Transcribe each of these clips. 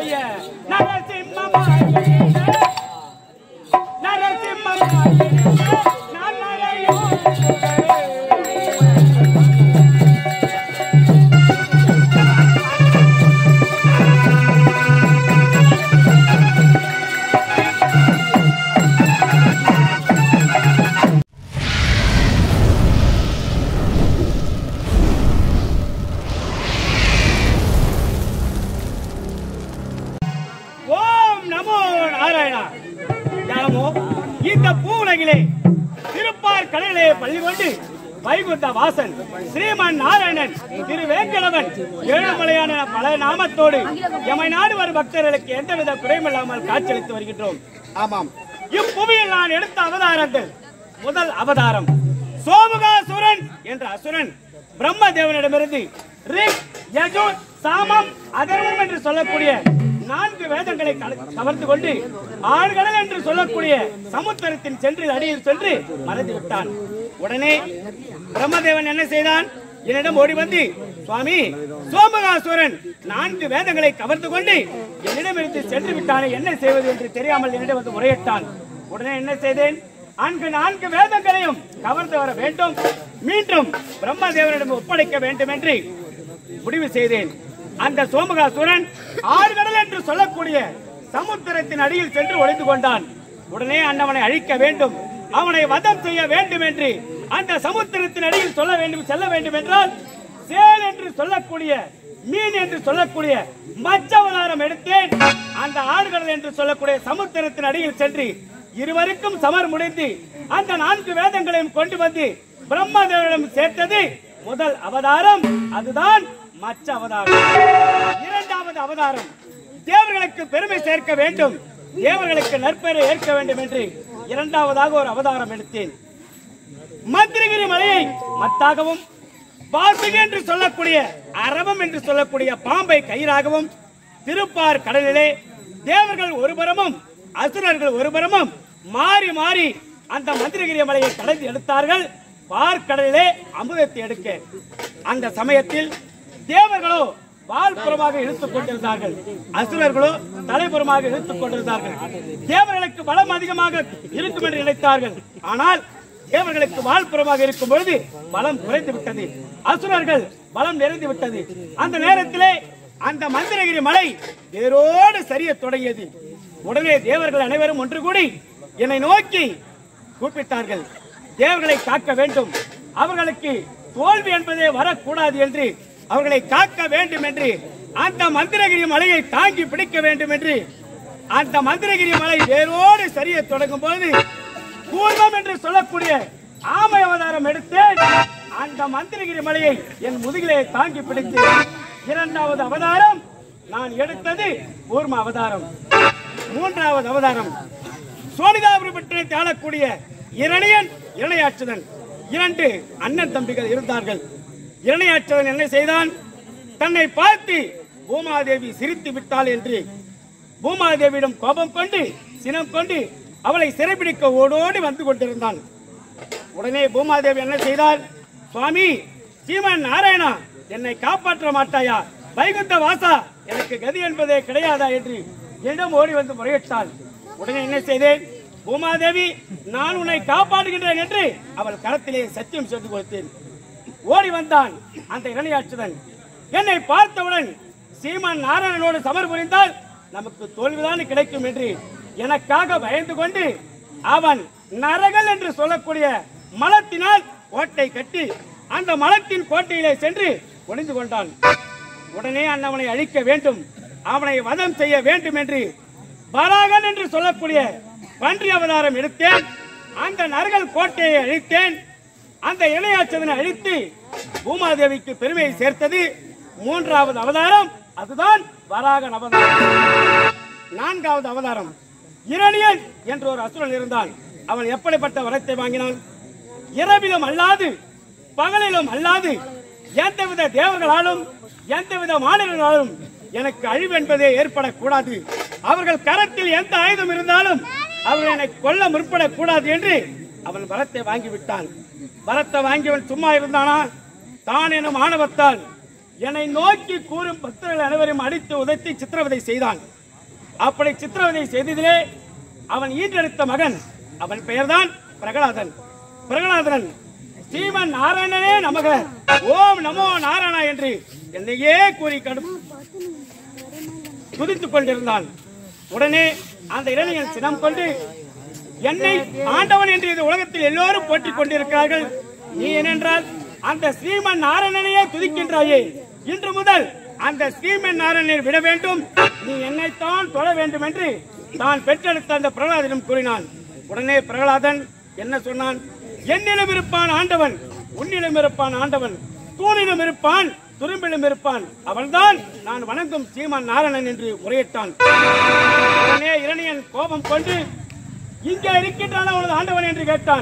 நரசிம்மமாய நரசிம்மமாய நரசிம்மமாய நான் நரையோ ஓம் நமோ நாராயணா ஞானமோ இந்த பூவுலகிலே திருப்பார் கடலிலே பள்ளி கொண்டு வைகுந்த வாசன் ஸ்ரீமன் நாராயணன் திரு வேங்கடவன் ஏழுமலையான பல நாமத்தோடு எமை நாடு வரும் பக்தர்களுக்கு எந்தவித குறைமில்லாமல் காட்சியளித்து வருகின்றோம் ஆமாம் இப்புவியில் நான் எடுத்த அவதாரங்கள் முதல் அவதாரம் சோமுகாசுரன் என்ற அசுரன் பிரம்மதேவனிடமிருந்து ரிக் யஜுர் சாமம் அதர்வம் என்று சொல்லக்கூடிய நான்கு வேதங்களை கல- கவர்ந்து கொண்டு ஆழ்கடல் என்று சொல்லக்கூடிய சமுத்திரத்தின் சென்று அடியில் சென்று மறைந்து விட்டான் உடனே பிரம்மதேவன் என்ன செய்தான் என்னிடம் ஓடி வந்து சுவாமி சோமகாசுரன் நான்கு வேதங்களை கவர்ந்து கொண்டு என்னிடமிருந்து சென்று விட்டானே என்ன செய்வது என்று தெரியாமல் என்னிடம் வந்து முறையிட்டான் உடனே என்ன செய்தேன் அங்கு நான்கு வேதங்களையும் கவர்ந்து வர வேண்டும் மீண்டும் பிரம்மதேவனிடம் ஒப்படைக்க வேண்டும் என்று முடிவு செய்தேன் அந்த சோமகாசுரன் ஆறுகடல் என்று சொல்லக்கூடிய சமுத்திரத்தின் அடியில் சென்று ஒளிந்து கொண்டான் உடனே அண்ணவனை அழிக்க வேண்டும் அவனை வதம் செய்ய வேண்டும் என்று அந்த சமுத்திரத்தின் அடியில் சொல்ல வேண்டும் செல்ல வேண்டும் என்றால் சேல் என்று சொல்லக்கூடிய மீன் என்று சொல்லக்கூடிய மச்சவதாரம் எடுத்தேன் அந்த ஆடுகள் என்று சொல்லக்கூடிய சமுத்திரத்தின் அடியில் சென்று இருவருக்கும் சமர் முடிந்து அந்த நான்கு வேதங்களையும் கொண்டு வந்து பிரம்மதேவனிடம் சேர்த்தது முதல் அவதாரம் அதுதான் மச்ச அவதாரம் இரண்டாவது அவதாரம் தேவர்களுக்கு பெருமை சேர்க்க வேண்டும் தேவர்களுக்கு நற்பெயரை ஏற்க வேண்டும் என்று இரண்டாவதாக ஒரு அவதாரம் எடுத்தேன் மந்திரகிரி மலையை மத்தாகவும் வாசுகி என்று சொல்லக்கூடிய அரவம் என்று சொல்லக்கூடிய பாம்பை கயிறாகவும் திருப்பார் கடலிலே தேவர்கள் ஒருபுறமும் அசுரர்கள் ஒருபுறமும் மாறி மாறி அந்த மந்திரகிரி மலையை கடந்து எடுத்தார்கள் பார்க்கடலிலே அமுதத்தை எடுக்க அந்த சமயத்தில் தேவர்களோ வால்புறமாக இழுத்துக் கொண்டிருந்தார்கள் அசுரர்களோ தலைப்புறமாக இழுத்துக் கொண்டிருந்தார்கள் தேவர்களுக்கு பலம் அதிகமாக இருக்கும் என்று நினைத்தார்கள் ஆனால் தேவர்களுக்கு வால்புறமாக இருக்கும் பொழுது பலம் குறைந்து விட்டது அசுரர்கள் பலம் நிறைந்து விட்டது அந்த நேரத்திலே அந்த மந்திரகிரி மலை வேரோடு சரிய தொடங்கியது உடனே தேவர்கள் அனைவரும் ஒன்று கூடி என்னை நோக்கி கூப்பிட்டார்கள் தேவர்களை காக்க வேண்டும் அவர்களுக்கு தோல்வி என்பதே வரக்கூடாது என்று அவர்களை காக்க வேண்டும் என்று அந்த மந்திரகிரி மலையை தாங்கி பிடிக்க வேண்டும் என்று அந்த மந்திரகிரி மலை வேரோடு சரிய தொடங்கும் போது பூர்வம் என்று சொல்லக்கூடிய ஆமை அவதாரம் எடுத்தேன் அந்த மந்திரகிரி மலையை என் முதுகிலே தாங்கி பிடித்து இரண்டாவது அவதாரம் நான் எடுத்தது கூர்ம அவதாரம் மூன்றாவது அவதாரம் சோனிதாபுரி பட்டணத்தை ஆளக்கூடிய இரணியன் இரணையாற்றுதன் இரண்டு அண்ணன் தம்பிகள் இருந்தார்கள் இரணையாற்றுதன் என்ன செய்தான் தன்னை பார்த்து பூமாதேவி சிரித்து விட்டாள் என்று பூமாதேவியிடம் கோபம் கொண்டு சினம் கொண்டு அவளை சிறைபிடிக்க ஓடோடி வந்து கொண்டிருந்தான் உடனே பூமாதேவி என்ன செய்தார் சுவாமி சீமன் நாராயணா என்னை காப்பாற்ற மாட்டாயா வைகுந்த வாசா எனக்கு கதி என்பதே கிடையாதா என்று என்னிடம் ஓடி வந்து முறையிட்டாள் உடனே என்ன செய்தேன் பூமாதேவி நான் உன்னை காப்பாற்றுகின்றேன் என்று அவள் கரத்திலே சத்தியம் செய்து கொடுத்தேன் ஓடி வந்தான் அந்த இரணியாற்றுதன் என்னை பார்த்தவுடன் சீமான் நாராயணனோடு சமர் புரிந்தால் நமக்கு தோல்விதான் கிடைக்கும் என்று எனக்காக பயந்து கொண்டு அவன் நரகல் என்று சொல்லக்கூடிய மலத்தினால் கோட்டை கட்டி அந்த மலத்தின் கோட்டையிலே சென்று ஒளிந்து கொண்டான் உடனே அண்ணவனை அழிக்க வேண்டும் அவனை வதம் செய்ய வேண்டும் என்று பராகன் என்று சொல்லக்கூடிய பன்றி அவதாரம் எடுத்தேன் அந்த நரகல் கோட்டையை அழித்தேன் அந்த இணையாச்சதனை அழித்து பூமாதேவிக்கு பெருமையை சேர்த்தது மூன்றாவது அவதாரம் அதுதான் வராகன் அவதாரம் நான்காவது அவதாரம் இரணியன் என்ற ஒரு அசுரன் இருந்தான் அவன் எப்படிப்பட்ட வரத்தை வாங்கினான் இரவிலும் அல்லாது பகலிலும் அல்லாது எந்தவித தேவர்களாலும் எந்தவித மாநிலங்களாலும் எனக்கு அழிவு என்பதே ஏற்படக்கூடாது அவர்கள் கரத்தில் எந்த ஆயுதம் இருந்தாலும் அவர்கள் என்னை கொல்ல முற்படக்கூடாது என்று அவன் வரத்தை வாங்கிவிட்டான் வரத்தை வாங்கியவன் சும்மா இருந்தானா தான் எனும் ஆணவத்தால் என்னை நோக்கி கூறும் பக்தர்கள் அனைவரையும் அடித்து உதைத்து சித்திரவதை செய்தான் அப்படி சித்திரவதை செய்ததிலே அவன் ஈன்றெடுத்த மகன் அவன் பெயர்தான் பிரகலாதன் பிரகலாதன் ஸ்ரீமன் நாராயணனே நமக ஓம் நமோ நாராயணா என்று என்னையே கூறி கடு துதித்துக் கொண்டிருந்தான் உடனே அந்த இளைஞன் சினம் கொண்டு என்னை ஆண்டவன் என்று இந்த உலகத்தில் எல்லோரும் போற்றிக் கொண்டிருக்கிறார்கள் நீ ஏனென்றால் அந்த ஸ்ரீமன் நாராயணனையே துதிக்கின்றாயே இன்று முதல் அந்த ஸ்ரீமன் நாராயணனை விட வேண்டும் நீ என்னைத்தான் தொழ வேண்டும் என்று தான் பெற்றெடுத்த அந்த பிரகலாதனிடம் கூறினான் உடனே பிரகலாதன் என்ன சொன்னான் என்னிடம் இருப்பான் ஆண்டவன் உன்னிடம் இருப்பான் ஆண்டவன் தூணிலும் இருப்பான் துரும்பிலும் இருப்பான் அவன்தான் நான் வணங்கும் சீமான் நாராயணன் என்று முறையிட்டான் உடனே இரணியன் கோபம் கொண்டு இங்கே இருக்கின்றான் அவனது ஆண்டவன் என்று கேட்டான்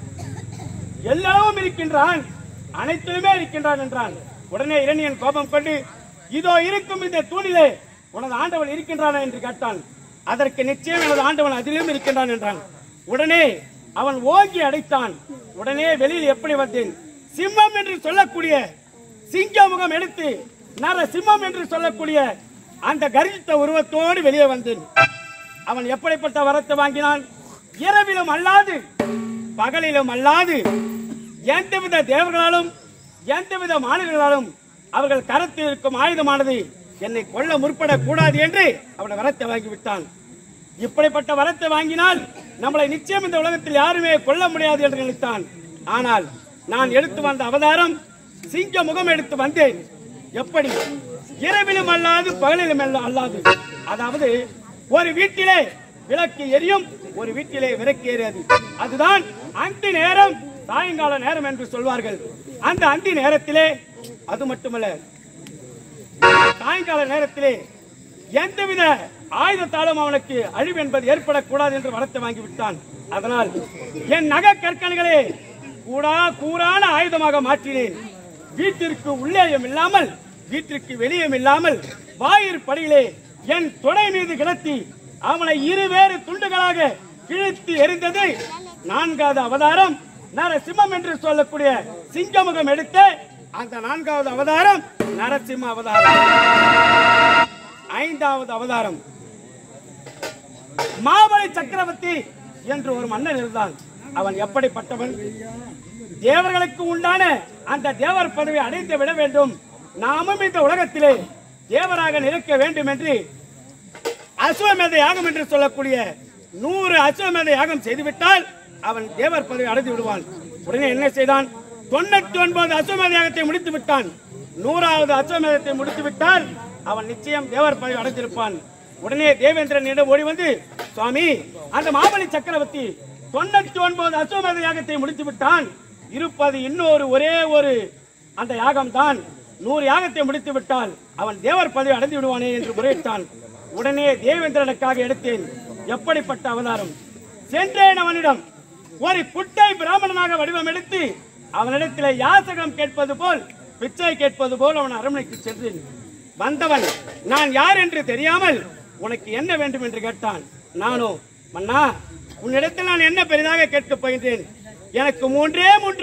எல்லாவும் இருக்கின்றான் அனைத்திலுமே இருக்கின்றான் என்றான் உடனே இரணியன் கோபம் கொண்டு இதோ இருக்கும் இந்த தூணிலே உனது ஆண்டவன் இருக்கின்றானா என்று கேட்டான் அதற்கு நிச்சயம் எனது ஆண்டவன் அதிலும் இருக்கின்றான் என்றான் உடனே அவன் ஓங்கி அடைத்தான் உடனே வெளியில் எப்படி வந்தேன் சிம்மம் என்று சொல்லக்கூடிய சிங்க முகம் எடுத்து நர சிம்மம் என்று சொல்லக்கூடிய அந்த கரித்த உருவத்தோடு வெளியே வந்தேன் அவன் எப்படிப்பட்ட வரத்தை வாங்கினான் இரவிலும் அல்லாது பகலிலும் அல்லாது எந்தவித தேவர்களாலும் எந்தவித மாநிலங்களாலும் அவர்கள் கரத்தில் இருக்கும் ஆயுதமானது என்னை கொல்ல முற்படக் கூடாது என்று அவன் வரத்தை வாங்கி விட்டான் இப்படிப்பட்ட வரத்தை வாங்கினால் நம்மளை நிச்சயம் இந்த உலகத்தில் யாருமே கொல்ல முடியாது என்று நினைத்தான் ஆனால் நான் எடுத்து வந்த அவதாரம் சிங்க முகம் எடுத்து வந்தேன் எப்படி இரவிலும் அல்லாது பகலிலும் அல்ல- அல்லாது அதாவது ஒரு வீட்டிலே விளக்கு எரியும் ஒரு வீட்டிலே விளக்கு எரியாது அதுதான் அந்தி நேரம் சாயங்கால நேரம் என்று சொல்வார்கள் அந்த அந்தி நேரத்திலே அது மட்டுமல்ல சாயங்கால நேரத்திலே எந்தவித ஆயுதத்தாலும் அவனுக்கு அழிவு என்பது ஏற்படக்கூடாது என்று வரத்தை வாங்கி விட்டான் அதனால் என் நகை கற்கண்களே கூடா கூறான ஆயுதமாக மாற்றினேன் வீட்டிற்கு உள்ளேயும் இல்லாமல் வீட்டிற்கு வெளியும் இல்லாமல் வாயிற் படியிலே என் தொடை மீது கிடத்தி அவனை இருவேறு துண்டுகளாக கிழித்து எரிந்தது நான்காவது அவதாரம் நரசிம்மம் என்று சொல்லக்கூடிய சிங்கமுகம் எடுத்த அந்த நான்காவது அவதாரம் நரசிம்ம அவதாரம் ஐந்தாவது அவதாரம் மாபலி சக்கரவர்த்தி என்று ஒரு மன்னன் இருந்தான் அவன் எப்படிப்பட்டவன் தேவர்களுக்கு உண்டான அந்த தேவர் பதவி அடைந்து விட வேண்டும் நாமும் இந்த உலகத்திலே தேவராக நிற்க வேண்டும் என்று அஸ்வமேத யாகம் என்று சொல்லக்கூடிய நூறு அஸ்வமேத யாகம் செய்துவிட்டால் அவன் தேவர் பதவி அடைந்து விடுவான் உடனே என்ன செய்தான் தொண்ணூத்தி ஒன்பது அஸ்வமேத யாகத்தை முடித்து விட்டான் நூறாவது அஸ்வமேதத்தை முடித்து விட்டால் அவன் நிச்சயம் தேவர் பதவி அடைந்திருப்பான் உடனே தேவேந்திரனிடம் ஓடி வந்து சுவாமி அந்த மாபலி சக்கரவர்த்தி தொண்ணூத்தி ஒன்பது அஸ்வமேத யாகத்தை முடித்து விட்டான் இருப்பது இன்னொரு ஒரே ஒரு அந்த யாகம் தான் நூறு யாகத்தை முடித்து விட்டால் அவன் தேவர் பதவி அடைந்து விடுவானே என்று முறையிட்டான் உடனே தேவேந்திரனுக்காக எடுத்தேன் எப்படிப்பட்ட அவதாரம் சென்றேன் அவனிடம் ஒரு குட்டை பிராமணனாக வடிவம் எடுத்து அவனிடத்தில் யாசகம் கேட்பது போல் பிச்சை கேட்பது போல் அவன் அரண்மனைக்கு சென்றேன் வந்தவன் நான் யார் என்று தெரியாமல் உனக்கு என்ன வேண்டும் என்று கேட்டான் நானோ மன்னா உன்னிடத்தில் நான் என்ன பெரிதாக கேட்கப் போகின்றேன் எனக்கு மூன்றே மூன்று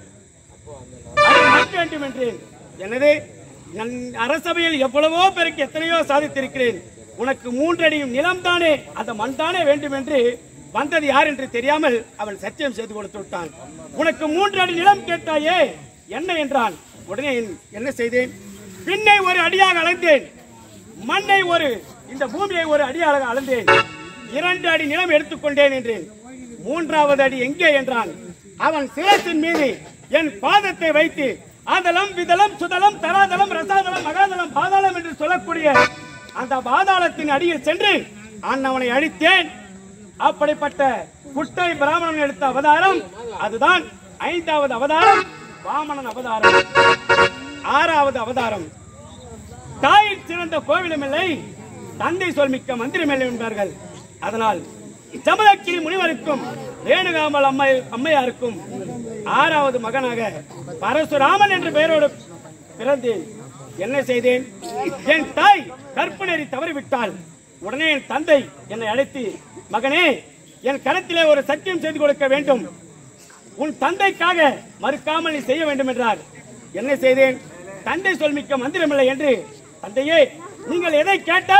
அதை மாற்ற வேண்டும் என்றேன் எனது நன் அரசபையில் எவ்வளவோ பேருக்கு எத்தனையோ சாதித்திருக்கிறேன் உனக்கு மூன்றடியும் நிலம் தானே அந்த மண் தானே வேண்டும் என்று வந்தது யார் என்று தெரியாமல் அவன் சத்தியம் செய்து கொடுத்து விட்டான் உனக்கு மூன்று அடி நிலம் கேட்டாயே என்ன என்றான் உடனே என்ன செய்தேன் பின்னை ஒரு அடியாக அளந்தேன் மண்ணை ஒரு இந்த பூமியை ஒரு அடியாக அளந்தேன் இரண்டு அடி நிலம் எடுத்துக்கொண்டேன் என்றேன் மூன்றாவது அடி எங்கே என்றான் அவன் சிரசின் மீது என் பாதத்தை வைத்து அதலம் விதலம் சுதலம் தராதலம் ரசாதலம் மகாதலம் பாதாளம் என்று சொல்லக்கூடிய அந்த பாதாளத்தின் அடியில் சென்று அண்ணவனை அழித்தேன் அப்படிப்பட்ட குட்டை பிராமணன் எடுத்த அவதாரம் அதுதான் ஐந்தாவது அவதாரம் வாமனன் அவதாரம் ஆறாவது அவதாரம் தாயின் சிறந்த கோவிலும் இல்லை தந்தை சொல் மிக்க மந்திரம் இல்லை என்பார்கள் அதனால் ஜமதக்கிரி முனிவருக்கும் ரேணுகாமல் அம்மை அம்மையாருக்கும் ஆறாவது மகனாக பரசுராமன் என்ற பெயரோடு பிறந்தேன் என்ன செய்தேன் என் தாய் கற்பனேறி தவறிவிட்டாள் உடனே என் தந்தை என்னை அழைத்து மகனே என் கரத்திலே ஒரு சத்தியம் செய்து கொடுக்க வேண்டும் உன் தந்தைக்காக மறுக்காமல் நீ செய்ய வேண்டும் என்றார் என்ன செய்தேன் தந்தை சொல்மிக்க மந்திரமில்லை என்று தந்தையே நீங்கள் எதை கேட்டாலும்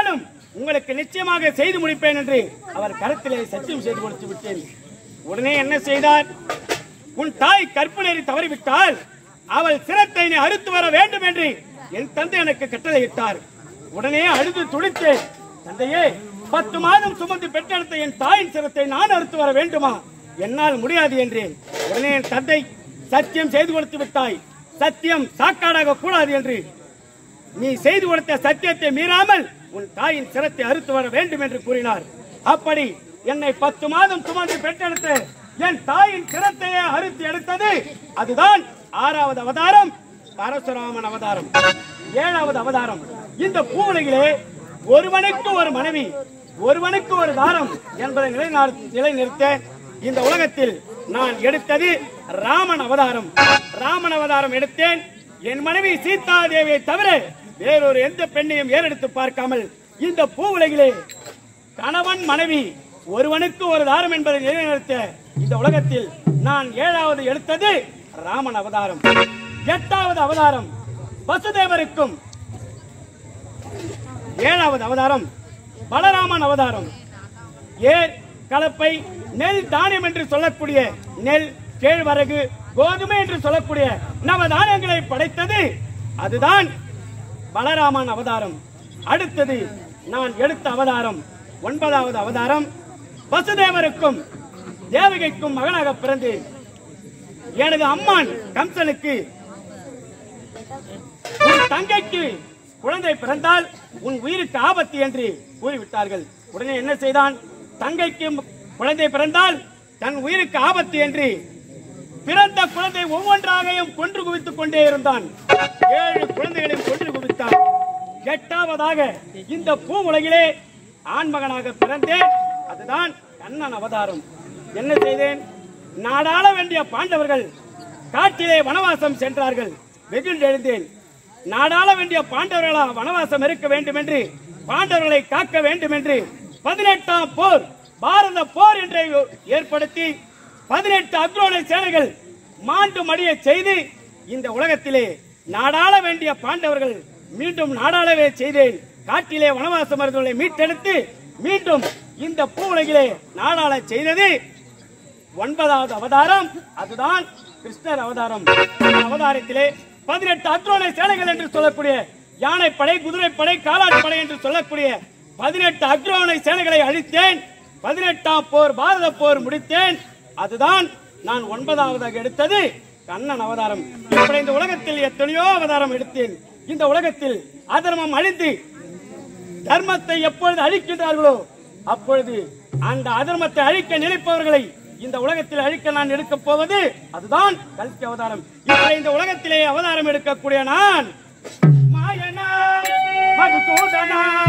உங்களுக்கு நிச்சயமாக செய்து முடிப்பேன் என்று அவர் கருத்திலே சத்தியம் செய்து கொடுத்து விட்டேன் உடனே என்ன செய்தார் உன் தாய் கற்பனை தவறிவிட்டால் அவள் சிரத்தை நீ அறுத்து வர வேண்டும் என்று என் தந்தை எனக்கு கட்டளையிட்டார் உடனே அழுது துடித்தேன் தந்தையே பத்து மாதம் சுமந்து பெற்றெடுத்த என் தாயின் சிரத்தை நான் அறுத்து வர வேண்டுமா என்னால் முடியாது என்றேன் உடனே என் தந்தை சத்தியம் செய்து கொடுத்து விட்டாய் சத்தியம் சாக்காடாக கூடாது என்று நீ செய்து கொடுத்த சத்தியத்தை மீறாமல் உன் தாயின் சிரத்தை அறுத்து வர வேண்டும் என்று கூறினார் அப்படி என்னை பத்து மாதம் சுமந்து பெற்றெடுத்த என் தாயின் சிரத்தையே அறுத்து எடுத்தது அதுதான் ஆறாவது அவதாரம் பரசுராமன் அவதாரம் ஏழாவது அவதாரம் இந்த பூவுலகிலே ஒருவனுக்கு ஒரு மனைவி ஒருவனுக்கு ஒரு தாரம் என்பதை நிலைநாடு நிலைநிறுத்த இந்த உலகத்தில் நான் எடுத்தது ராமன் அவதாரம் ராமன் அவதாரம் எடுத்தேன் என் மனைவி சீதா தேவியை தவிர வேறொரு எந்த பெண்ணையும் ஏறெடுத்து பார்க்காமல் இந்த பூ உலகிலே கணவன் மனைவி ஒருவனுக்கு ஒரு தாரம் என்பதை நிலைநிறுத்த இந்த உலகத்தில் நான் ஏழாவது எடுத்தது ராமன் அவதாரம் எட்டாவது அவதாரம் வசுதேவருக்கும் ஏழாவது அவதாரம் பலராமன் அவதாரம் ஏர் கலப்பை நெல் தானியம் என்று சொல்லக்கூடிய நெல் கேழ்வரகு கோதுமை என்று சொல்லக்கூடிய நவதானியங்களை படைத்தது அதுதான் பலராமன் அவதாரம் அடுத்தது நான் எடுத்த அவதாரம் ஒன்பதாவது அவதாரம் வசுதேவருக்கும் தேவகைக்கும் மகனாக பிறந்தேன் எனது அம்மான் கம்சனுக்கு உன் தங்கைக்கு குழந்தை பிறந்தால் உன் உயிருக்கு ஆபத்து என்று கூறிவிட்டார்கள் உடனே என்ன செய்தான் தங்கைக்கு குழந்தை பிறந்தால் தன் உயிருக்கு ஆபத்து என்று பிறந்த குழந்தை ஒவ்வொன்றாகையும் கொன்று குவித்துக் கொண்டே இருந்தான் ஏழு குழந்தைகளையும் கொன்று குவித்தான் எட்டாவதாக இந்த பூ உலகிலே ஆண்மகனாக பிறந்தேன் அதுதான் கண்ணன் அவதாரம் என்ன செய்தேன் நாடாள வேண்டிய பாண்டவர்கள் காட்டிலே வனவாசம் சென்றார்கள் வெகுண்டு எழுந்தேன் நாடாள வேண்டிய பாண்டவர்களா வனவாசம் இருக்க வேண்டும் என்று பாண்டவர்களை காக்க வேண்டும் என்று பதினெட்டாம் போர் பாரத போர் என்றை ஏற்படுத்தி பதினெட்டு அக்ரோனை சேனைகள் மாண்டு மடிய செய்து இந்த உலகத்திலே நாடாள வேண்டிய பாண்டவர்கள் மீண்டும் நாடாளவே செய்தேன் காட்டிலே வனவாசம் அவர்களை மீட்டெடுத்து மீண்டும் இந்த பூ உலகிலே நாடாள செய்தது ஒன்பதாவது அவதாரம் அதுதான் கிருஷ்ணர் அவதாரம் இந்த அவதாரத்திலே பதினெட்டு அக்ரோனை சேனைகள் என்று சொல்லக்கூடிய யானைப்படை குதிரைப்படை காலாட்படை என்று சொல்லக்கூடிய பதினெட்டு அக்ரோனை சேனைகளை அழித்தேன் பதினெட்டாம் போர் பாரத போர் முடித்தேன் அதுதான் நான் ஒன்பதாவதாக எடுத்தது கண்ணன் அவதாரம் இப்படி இந்த உலகத்தில் எத்தனையோ அவதாரம் எடுத்தேன் இந்த உலகத்தில் அதர்மம் அழிந்து தர்மத்தை எப்பொழுது அழிக்கின்றார்களோ அப்பொழுது அந்த அதர்மத்தை அழிக்க நினைப்பவர்களை இந்த உலகத்தில் அழிக்க நான் எடுக்க போவது அதுதான் கல்கி அவதாரம் இப்படி இந்த உலகத்திலே அவதாரம் எடுக்கக்கூடிய நான் மாயனா மதுசூதனா